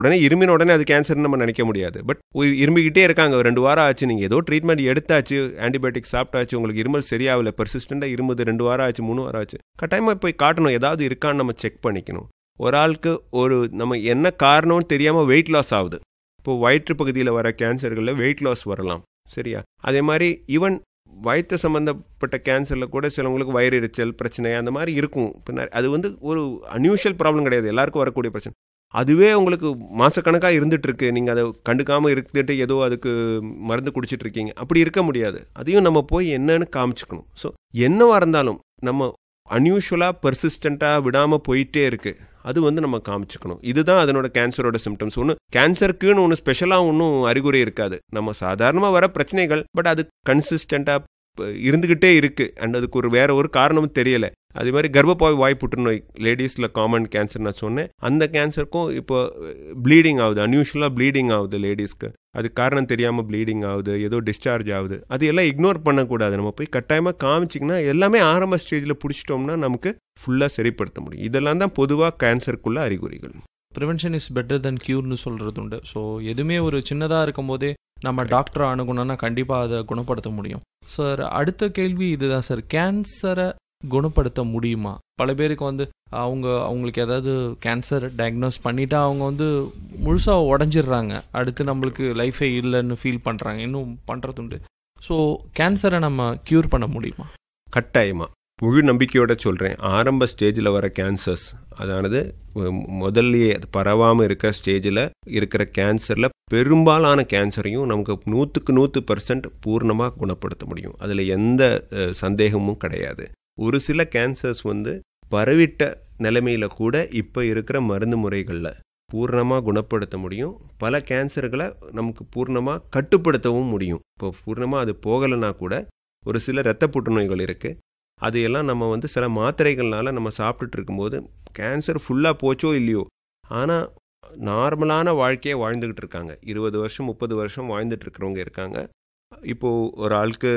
உடனே இருமின உடனே அது கேன்சர்னு நம்ம நினைக்க முடியாது பட் இருமிக்கிட்டே இருக்காங்க ஒரு ரெண்டு வாரம் ஆச்சு நீங்கள் ஏதோ ட்ரீட்மெண்ட் எடுத்தாச்சு ஆன்டிபயோட்டிக் சாப்பிட்டாச்சு உங்களுக்கு இருமல் சரியாகல பெர்சிஸ்டண்டாக இருமுது ரெண்டு வாரம் ஆச்சு மூணு வாரம் ஆச்சு கட்டாயமாக போய் காட்டணும் ஏதாவது இருக்கான்னு நம்ம செக் பண்ணிக்கணும் ஒரு ஆளுக்கு ஒரு நம்ம என்ன காரணம்னு தெரியாமல் வெயிட் லாஸ் ஆகுது இப்போ வயிற்று பகுதியில் வர கேன்சர்களில் வெயிட் லாஸ் வரலாம் சரியா அதே மாதிரி ஈவன் வயிற்று சம்மந்தப்பட்ட கேன்சரில் கூட சிலவங்களுக்கு வயிறு எரிச்சல் பிரச்சனை அந்த மாதிரி இருக்கும் இப்போ அது வந்து ஒரு அன்யூஷுவல் ப்ராப்ளம் கிடையாது எல்லாருக்கும் வரக்கூடிய பிரச்சனை அதுவே உங்களுக்கு மாதக்கணக்காக இருந்துகிட்ருக்கு நீங்கள் அதை கண்டுக்காமல் இருந்துட்டு ஏதோ அதுக்கு மருந்து குடிச்சிட்டு இருக்கீங்க அப்படி இருக்க முடியாது அதையும் நம்ம போய் என்னன்னு காமிச்சுக்கணும் ஸோ என்னவாக இருந்தாலும் நம்ம அன்யூஷுவலாக பர்சிஸ்டண்ட்டாக விடாமல் போயிட்டே இருக்குது அது வந்து நம்ம காமிச்சுக்கணும் இதுதான் அதனோட கேன்சரோட சிம்டம்ஸ் ஒன்று கேன்சருக்குன்னு ஒன்று ஸ்பெஷலாக ஒன்றும் அறிகுறி இருக்காது நம்ம சாதாரணமாக வர பிரச்சனைகள் பட் அது கன்சிஸ்டண்ட்டாக இருந்துக்கிட்டே இருக்குது அண்ட் அதுக்கு ஒரு வேற ஒரு காரணமும் தெரியலை அதே மாதிரி கர்ப்பப்பாய் வாய் புற்றுநோய் லேடிஸில் காமன் கேன்சர் நான் சொன்னேன் அந்த கேன்சருக்கும் இப்போ ப்ளீடிங் ஆகுது அன்யூஷுவலாக ப்ளீடிங் ஆகுது லேடிஸ்க்கு அது காரணம் தெரியாமல் ப்ளீடிங் ஆகுது ஏதோ டிஸ்சார்ஜ் ஆகுது அது எல்லாம் இக்னோர் பண்ணக்கூடாது நம்ம போய் கட்டாயமாக காமிச்சிங்கன்னா எல்லாமே ஆரம்ப ஸ்டேஜில் பிடிச்சிட்டோம்னா நமக்கு ஃபுல்லாக சரிப்படுத்த முடியும் இதெல்லாம் தான் பொதுவாக கேன்சருக்குள்ள அறிகுறிகள் ப்ரிவென்ஷன் இஸ் பெட்டர் தென் க்யூர்னு சொல்கிறது உண்டு ஸோ எதுவுமே ஒரு சின்னதாக இருக்கும் போதே நம்ம டாக்டரை அணுகணும்னா கண்டிப்பாக அதை குணப்படுத்த முடியும் சார் அடுத்த கேள்வி இதுதான் சார் கேன்சரை குணப்படுத்த முடியுமா பல பேருக்கு வந்து அவங்க அவங்களுக்கு ஏதாவது கேன்சர் டயக்னோஸ் பண்ணிட்டா அவங்க வந்து முழுசாக உடஞ்சிடுறாங்க அடுத்து நம்மளுக்கு லைஃபே இல்லைன்னு ஃபீல் பண்ணுறாங்க இன்னும் பண்ணுறதுண்டு ஸோ கேன்சரை நம்ம க்யூர் பண்ண முடியுமா கட்டாயமாக முழு நம்பிக்கையோட சொல்கிறேன் ஆரம்ப ஸ்டேஜில் வர கேன்சர்ஸ் அதானது முதல்லையே அது பரவாமல் இருக்க ஸ்டேஜில் இருக்கிற கேன்சரில் பெரும்பாலான கேன்சரையும் நமக்கு நூற்றுக்கு நூற்று பர்சன்ட் பூர்ணமாக குணப்படுத்த முடியும் அதில் எந்த சந்தேகமும் கிடையாது ஒரு சில கேன்சர்ஸ் வந்து பரவிட்ட நிலைமையில் கூட இப்போ இருக்கிற மருந்து முறைகளில் பூர்ணமாக குணப்படுத்த முடியும் பல கேன்சர்களை நமக்கு பூர்ணமாக கட்டுப்படுத்தவும் முடியும் இப்போ பூர்ணமாக அது போகலைன்னா கூட ஒரு சில இரத்த புற்றுநோய்கள் இருக்குது அது எல்லாம் நம்ம வந்து சில மாத்திரைகள்னால நம்ம சாப்பிட்டுட்டு இருக்கும்போது கேன்சர் ஃபுல்லாக போச்சோ இல்லையோ ஆனால் நார்மலான வாழ்க்கையை வாழ்ந்துக்கிட்டு இருக்காங்க இருபது வருஷம் முப்பது வருஷம் வாழ்ந்துட்டு இருக்கிறவங்க இருக்காங்க இப்போது ஒரு ஆளுக்கு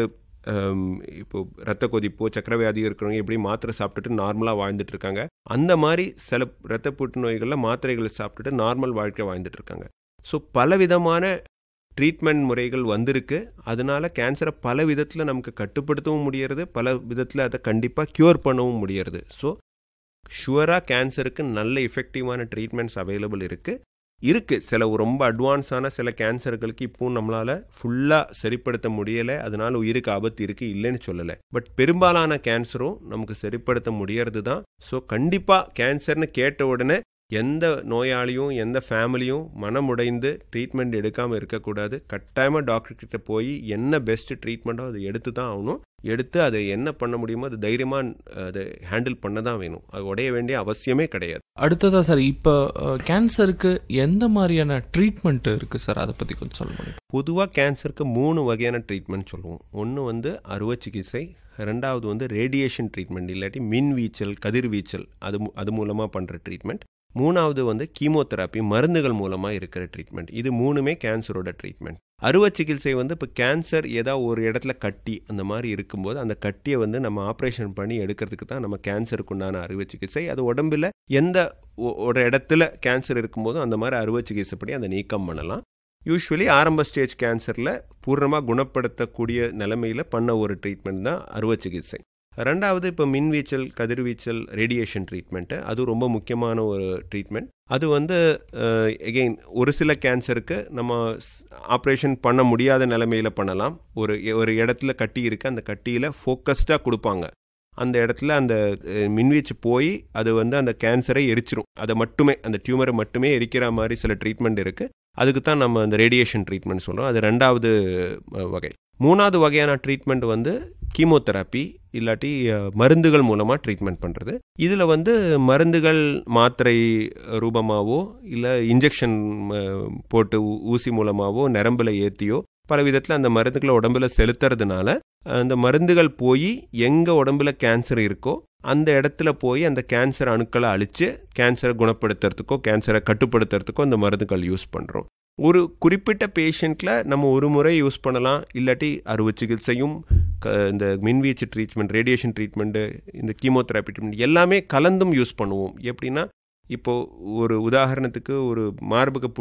இப்போ ரத்த கொதிப்போ சக்கரவியாதி இருக்கிறவங்க எப்படி மாத்திரை சாப்பிட்டுட்டு நார்மலாக வாழ்ந்துட்டு இருக்காங்க அந்த மாதிரி சில ரத்த புற்றுநோய்களில் மாத்திரைகளை சாப்பிட்டுட்டு நார்மல் வாழ்க்கை வாழ்ந்துட்டு இருக்காங்க ஸோ பலவிதமான ட்ரீட்மெண்ட் முறைகள் வந்திருக்கு அதனால கேன்சரை பல விதத்தில் நமக்கு கட்டுப்படுத்தவும் முடியறது பல விதத்தில் அதை கண்டிப்பாக க்யூர் பண்ணவும் முடியறது ஸோ ஷுவராக கேன்சருக்கு நல்ல எஃபெக்டிவான ட்ரீட்மெண்ட்ஸ் அவைலபிள் இருக்குது இருக்குது சில ரொம்ப அட்வான்ஸான சில கேன்சர்களுக்கு இப்போ நம்மளால் ஃபுல்லாக சரிப்படுத்த முடியலை அதனால் உயிருக்கு ஆபத்து இருக்குது இல்லைன்னு சொல்லலை பட் பெரும்பாலான கேன்சரும் நமக்கு சரிப்படுத்த முடியறது தான் ஸோ கண்டிப்பாக கேன்சர்னு கேட்ட உடனே எந்த நோயாளியும் எந்த ஃபேமிலியும் மனமுடைந்து ட்ரீட்மெண்ட் எடுக்காமல் இருக்கக்கூடாது கட்டாயமாக டாக்டர்கிட்ட போய் என்ன பெஸ்ட் ட்ரீட்மெண்ட்டோ அதை எடுத்து தான் ஆகணும் எடுத்து அதை என்ன பண்ண முடியுமோ அது தைரியமாக அதை ஹேண்டில் பண்ண தான் வேணும் அது உடைய வேண்டிய அவசியமே கிடையாது அடுத்ததா சார் இப்போ கேன்சருக்கு எந்த மாதிரியான ட்ரீட்மெண்ட் இருக்குது சார் அதை பற்றி கொஞ்சம் சொல்ல முடியும் பொதுவாக கேன்சருக்கு மூணு வகையான ட்ரீட்மெண்ட் சொல்லுவோம் ஒன்று வந்து அறுவை சிகிச்சை ரெண்டாவது வந்து ரேடியேஷன் ட்ரீட்மெண்ட் இல்லாட்டி மின் வீச்சல் கதிர்வீச்சல் அது அது மூலமாக பண்ணுற ட்ரீட்மெண்ட் மூணாவது வந்து கீமோதெராப்பி மருந்துகள் மூலமாக இருக்கிற ட்ரீட்மெண்ட் இது மூணுமே கேன்சரோட ட்ரீட்மெண்ட் அறுவை சிகிச்சை வந்து இப்போ கேன்சர் ஏதாவது ஒரு இடத்துல கட்டி அந்த மாதிரி இருக்கும்போது அந்த கட்டியை வந்து நம்ம ஆப்ரேஷன் பண்ணி எடுக்கிறதுக்கு தான் நம்ம கேன்சருக்கு உண்டான அறுவை சிகிச்சை அது உடம்புல எந்த ஒரு இடத்துல கேன்சர் இருக்கும்போதும் அந்த மாதிரி அறுவை சிகிச்சை படி அதை நீக்கம் பண்ணலாம் யூஸ்வலி ஆரம்ப ஸ்டேஜ் கேன்சரில் பூர்ணமாக குணப்படுத்தக்கூடிய நிலைமையில் பண்ண ஒரு ட்ரீட்மெண்ட் தான் அறுவை சிகிச்சை ரெண்டாவது இப்போ மின்வீச்சல் கதிர்வீச்சல் ரேடியேஷன் ட்ரீட்மெண்ட்டு அது ரொம்ப முக்கியமான ஒரு ட்ரீட்மெண்ட் அது வந்து எகெயின் ஒரு சில கேன்சருக்கு நம்ம ஆப்ரேஷன் பண்ண முடியாத நிலைமையில் பண்ணலாம் ஒரு ஒரு இடத்துல கட்டி இருக்குது அந்த கட்டியில் ஃபோக்கஸ்டாக கொடுப்பாங்க அந்த இடத்துல அந்த மின்வீச்சு போய் அது வந்து அந்த கேன்சரை எரிச்சிரும் அதை மட்டுமே அந்த டியூமரை மட்டுமே எரிக்கிற மாதிரி சில ட்ரீட்மெண்ட் இருக்குது அதுக்கு தான் நம்ம அந்த ரேடியேஷன் ட்ரீட்மெண்ட் சொல்கிறோம் அது ரெண்டாவது வகை மூணாவது வகையான ட்ரீட்மெண்ட் வந்து கீமோதெராப்பி இல்லாட்டி மருந்துகள் மூலமாக ட்ரீட்மெண்ட் பண்ணுறது இதில் வந்து மருந்துகள் மாத்திரை ரூபமாகவோ இல்லை இன்ஜெக்ஷன் போட்டு ஊசி மூலமாகவோ நரம்பில் ஏற்றியோ பல விதத்தில் அந்த மருந்துகளை உடம்புல செலுத்துறதுனால அந்த மருந்துகள் போய் எங்கே உடம்புல கேன்சர் இருக்கோ அந்த இடத்துல போய் அந்த கேன்சர் அணுக்களை அழித்து கேன்சரை குணப்படுத்துறதுக்கோ கேன்சரை கட்டுப்படுத்துறதுக்கோ அந்த மருந்துகள் யூஸ் பண்ணுறோம் ஒரு குறிப்பிட்ட பேஷண்ட்டில் நம்ம ஒரு முறை யூஸ் பண்ணலாம் இல்லாட்டி அறுவை சிகிச்சையும் க இந்த மின்வீச்சு ட்ரீட்மெண்ட் ரேடியேஷன் ட்ரீட்மெண்ட்டு இந்த கீமோதெராப்பி ட்ரீட்மெண்ட் எல்லாமே கலந்தும் யூஸ் பண்ணுவோம் எப்படின்னா இப்போது ஒரு உதாரணத்துக்கு ஒரு மார்பக